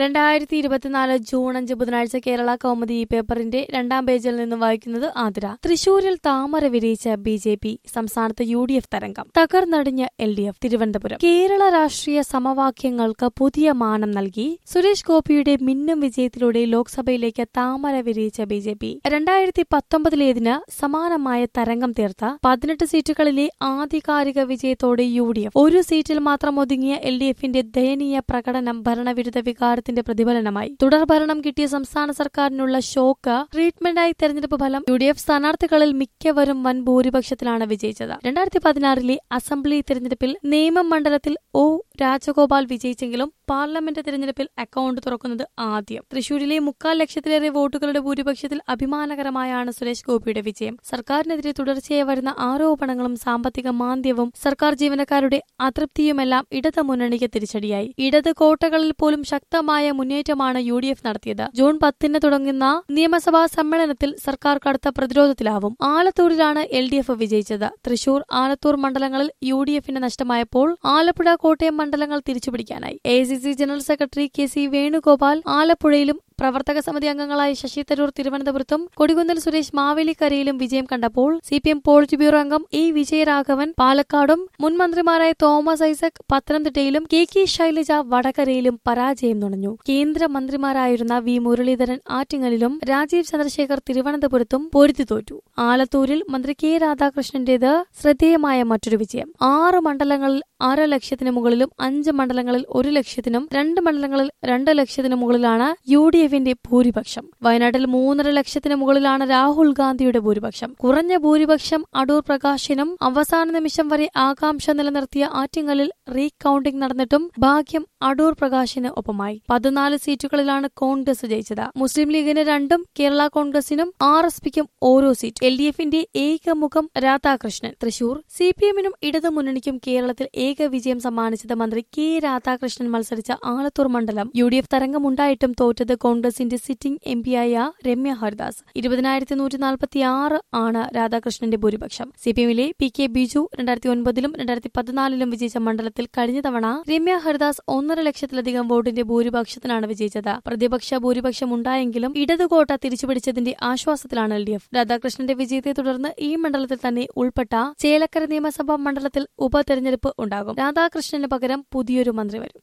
രണ്ടായിരത്തി ഇരുപത്തിനാല് ജൂൺ അഞ്ച് ബുധനാഴ്ച കേരള കൗമുദി ഈ പേപ്പറിന്റെ രണ്ടാം പേജിൽ നിന്ന് വായിക്കുന്നത് ആതിര തൃശൂരിൽ താമര വിരിയിച്ച ബി ജെ പി സംസ്ഥാനത്ത് യു ഡി എഫ് തരംഗം തകർന്നടിഞ്ഞ് L D F Thiruvananthapuram Kerala രാഷ്ട്രീയ സമവാക്യങ്ങൾക്ക് പുതിയ മാനം നൽകി സുരേഷ് ഗോപിയുടെ മിന്നും വിജയത്തിലൂടെ ലോക്സഭയിലേക്ക് താമര വിരിയിച്ച ബി ജെ പി രണ്ടായിരത്തി പത്തൊമ്പതിലേതിന് സമാനമായ തരംഗം തീർത്ത പതിനെട്ട് സീറ്റുകളിലെ ആധികാരിക വിജയത്തോടെ യു ഡി എഫ് ഒരു സീറ്റിൽ മാത്രം ഒതുങ്ങിയ എൽ ഡി എഫിന്റെ ദയനീയ പ്രകടനം ഭരണവിരുദ്ധ വികാരത്തിന്റെ പ്രതിഫലനമായി തുടർഭരണം കിട്ടിയ സംസ്ഥാന സർക്കാരിനുള്ള ഷോക്ക് ട്രീറ്റ്മെന്റായി തെരഞ്ഞെടുപ്പ് ഫലം യു ഡി എഫ് സ്ഥാനാർത്ഥികളിൽ മിക്കവരും വൻ ഭൂരിപക്ഷത്തിലാണ് വിജയിച്ചത് രണ്ടായിരത്തി പതിനാറിലെ അസംബ്ലി തെരഞ്ഞെടുപ്പിൽ നേമം മണ്ഡലത്തിൽ ഒ രാജഗോപാൽ വിജയിച്ചെങ്കിലും പാർലമെന്റ് തെരഞ്ഞെടുപ്പിൽ അക്കൌണ്ട് തുറക്കുന്നത് ആദ്യം തൃശൂരിലെ മുക്കാൽ ലക്ഷത്തിലേറെ വോട്ടുകളുടെ ഭൂരിപക്ഷത്തിൽ അഭിമാനകരമായാണ് സുരേഷ് ഗോപിയുടെ വിജയം സർക്കാരിനെതിരെ തുടർച്ചയായി വരുന്ന ആരോപണങ്ങളും സാമ്പത്തിക മാന്ദ്യവും സർക്കാർ ജീവനക്കാരുടെ അതൃപ്തിയുമെല്ലാം ഇടത് മുന്നണിക്ക് തിരിച്ചടിയായി ഇടത് കോട്ടകളിൽ പോലും ശക്തമായ മുന്നേറ്റമാണ് യു ഡി എഫ് നടത്തിയത് ജൂൺ പത്തിന് തുടങ്ങുന്ന നിയമസഭാ സമ്മേളനത്തിൽ സർക്കാർ കടുത്ത പ്രതിരോധത്തിലാവും ആലത്തൂരിലാണ് എൽ ഡി എഫ് വിജയിച്ചത് തൃശൂർ ആലത്തൂർ മണ്ഡലങ്ങളിൽ യു ഡി എഫിന് നഷ്ടമായപ്പോൾ ആലപ്പുഴ കോട്ടയം മണ്ഡലങ്ങൾ തിരിച്ചുപിടിക്കാനായി A C C general secretary K C Venugopal ആലപ്പുഴയിലും പ്രവർത്തക സമിതി അംഗങ്ങളായ ശശി തരൂർ തിരുവനന്തപുരത്തും കൊടികുന്നൽ സുരേഷ് മാവേലിക്കരയിലും വിജയം കണ്ടപ്പോൾ C P M polit bureau അംഗം എ വിജയരാഘവൻ പാലക്കാടും മുൻ മന്ത്രിമാരായ തോമസ് ഐസക് പത്തനംതിട്ടയിലും കെ കെ ശൈലജ വടകരയിലും പരാജയം നുണഞ്ഞു കേന്ദ്ര മന്ത്രിമാരായിരുന്ന വി മുരളീധരൻ ആറ്റിങ്ങലിലും രാജീവ് ചന്ദ്രശേഖർ തിരുവനന്തപുരത്തും പൊരുതി തോറ്റു ആലത്തൂരിൽ മന്ത്രി കെ രാധാകൃഷ്ണന്റേത് ശ്രദ്ധേയമായ മറ്റൊരു വിജയം ആറ് മണ്ഡലങ്ങളിൽ അര ലക്ഷത്തിന് മുകളിലും അഞ്ച് മണ്ഡലങ്ങളിൽ ഒരു ലക്ഷത്തിനും രണ്ട് മണ്ഡലങ്ങളിൽ രണ്ട് ലക്ഷത്തിന് മുകളിലാണ് യു ഡി എഫിന്റെ ഭൂരിപക്ഷം വയനാട്ടിൽ മൂന്നര ലക്ഷത്തിന് മുകളിലാണ് രാഹുൽ ഗാന്ധിയുടെ ഭൂരിപക്ഷം കുറഞ്ഞ ഭൂരിപക്ഷം അടൂർ പ്രകാശിനും അവസാന നിമിഷം വരെ ആകാംക്ഷ നിലനിർത്തിയ ആറ്റിങ്ങലിൽ റീകൌണ്ടിംഗ് നടന്നിട്ടും ഭാഗ്യം അടൂർ പ്രകാശിന് ഒപ്പമായി പതിനാല് സീറ്റുകളിലാണ് കോൺഗ്രസ് ജയിച്ചത് മുസ്ലിം ലീഗിന് രണ്ടും കേരള കോൺഗ്രസിനും ആർ എസ് പിക്കും ഓരോ സീറ്റ് എൽ ഡി എഫിന്റെ ഏകമുഖം രാധാകൃഷ്ണൻ തൃശൂർ സി പി എമ്മിനും ഇടതു മുന്നണിക്കും കേരളത്തിൽ ഏക വിജയം സമ്മാനിച്ചത് മന്ത്രി കെ രാധാകൃഷ്ണൻ മത്സരിച്ച ആലത്തൂർ മണ്ഡലം യു ഡി എഫ് തരംഗമുണ്ടായിട്ടും തോറ്റത് കോൺഗ്രസിന്റെ സിറ്റിംഗ് എം പിയായ രമ്യ ഹരിദാസ് ഇരുപതിനായിരത്തി നൂറ്റി നാൽപ്പത്തി ആറ് ആണ് രാധാകൃഷ്ണന്റെ ഭൂരിപക്ഷം സി പി എമ്മിലെ പി കെ ബിജു രണ്ടായിരത്തി ഒൻപതിലും രണ്ടായിരത്തി പതിനാലിലും വിജയിച്ച മണ്ഡലത്തിൽ കഴിഞ്ഞ തവണ രമ്യ ഹരിദാസ് ഒന്നര ലക്ഷത്തിലധികം വോട്ടിന്റെ ഭൂരിപക്ഷത്തിലാണ് വിജയിച്ചത് പ്രതിപക്ഷ ഭൂരിപക്ഷം ഉണ്ടായെങ്കിലും ഇടതുകോട്ട തിരിച്ചുപിടിച്ചതിന്റെ ആശ്വാസത്തിലാണ് എൽ ഡി എഫ് രാധാകൃഷ്ണന്റെ വിജയത്തെ തുടർന്ന് ഈ മണ്ഡലത്തിൽ തന്നെ ഉൾപ്പെട്ട ചേലക്കര നിയമസഭാ മണ്ഡലത്തിൽ ഉപതെരഞ്ഞെടുപ്പ് ഉണ്ടാകും രാധാകൃഷ്ണന് പകരം പുതിയൊരു മന്ത്രി വരും